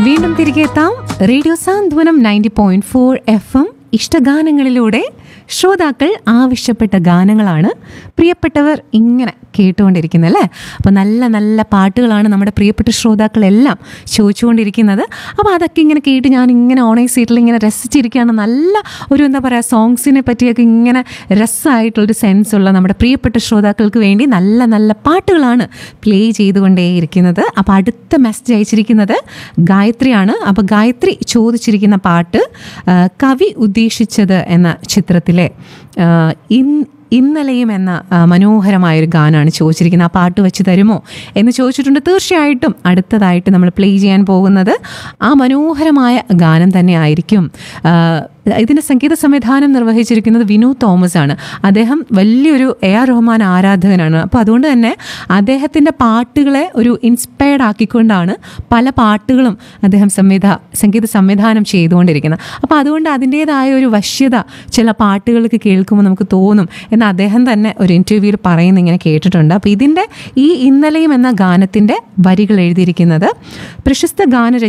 വീണ്ടും തിരികെ എത്താം radio Santhwanam ninety point four F M ഇഷ്ടഗാനങ്ങളിലൂടെ ശ്രോതാക്കൾ ആവശ്യപ്പെട്ട ഗാനങ്ങളാണ് പ്രിയപ്പെട്ടവർ ഇങ്ങനെ കേട്ടുകൊണ്ടിരിക്കുന്നത് അല്ലേ അപ്പോൾ നല്ല നല്ല പാട്ടുകളാണ് നമ്മുടെ പ്രിയപ്പെട്ട ശ്രോതാക്കളെല്ലാം ചോദിച്ചുകൊണ്ടിരിക്കുന്നത് അപ്പോൾ അതൊക്കെ ഇങ്ങനെ കേട്ട് ഞാൻ ഇങ്ങനെ ഓണേ സീറ്റിൽ ഇങ്ങനെ രസിച്ചിരിക്കുകയാണ് നല്ല ഒരു എന്താ പറയുക സോങ്സിനെ പറ്റിയൊക്കെ ഇങ്ങനെ രസമായിട്ടുള്ളൊരു സെൻസ് ഉള്ള നമ്മുടെ പ്രിയപ്പെട്ട ശ്രോതാക്കൾക്ക് വേണ്ടി നല്ല നല്ല പാട്ടുകളാണ് പ്ലേ ചെയ്തുകൊണ്ടേയിരിക്കുന്നത് അപ്പോൾ അടുത്ത മെസ്സേജ് അയച്ചിരിക്കുന്നത് ഗായത്രിയാണ് അപ്പോൾ ഗായത്രി ചോദിച്ചിരിക്കുന്ന പാട്ട് ആ, കവി ഉദ്ദേശിച്ചത് എന്ന ചിത്രത്തിലെ ആ, ഇൻ ഇന്നലെയും എന്ന ആ, മനോഹരമായൊരു ഗാനമാണ് ചോദിച്ചിരിക്കുന്നത് ആ പാട്ട് വെച്ച് തരുമോ എന്ന് ചോദിച്ചിട്ടുണ്ട് തീർച്ചയായിട്ടും അടുത്തതായിട്ട് നമ്മൾ പ്ലേ ചെയ്യാൻ പോകുന്നത് ആ മനോഹരമായ ഗാനം തന്നെ ആയിരിക്കും ആ, ഇതിൻ്റെ സംഗീത സംവിധാനം നിർവഹിച്ചിരിക്കുന്നത് വിനു തോമസ് ആണ് അദ്ദേഹം വലിയൊരു എ ആർ റഹ്മാൻ ആരാധകനാണ് അപ്പോൾ അതുകൊണ്ട് തന്നെ അദ്ദേഹത്തിൻ്റെ പാട്ടുകളെ ഒരു ഇൻസ്പയർഡ് ആക്കിക്കൊണ്ടാണ് പല പാട്ടുകളും അദ്ദേഹം സംവിധാ സംഗീത സംവിധാനം ചെയ്തുകൊണ്ടിരിക്കുന്നത് അപ്പോൾ അതുകൊണ്ട് അതിൻ്റേതായ ഒരു വശ്യത ചില പാട്ടുകൾക്ക് കേൾക്കുമ്പോൾ നമുക്ക് തോന്നും എന്ന് അദ്ദേഹം തന്നെ ഒരു ഇൻ്റർവ്യൂവിൽ പറയുന്ന ഇങ്ങനെ കേട്ടിട്ടുണ്ട് അപ്പോൾ ഇതിൻ്റെ ഈ ഇന്നലെയും എന്ന ഗാനത്തിൻ്റെ വരികൾ എഴുതിയിരിക്കുന്നത് പ്രശസ്ത ഗാന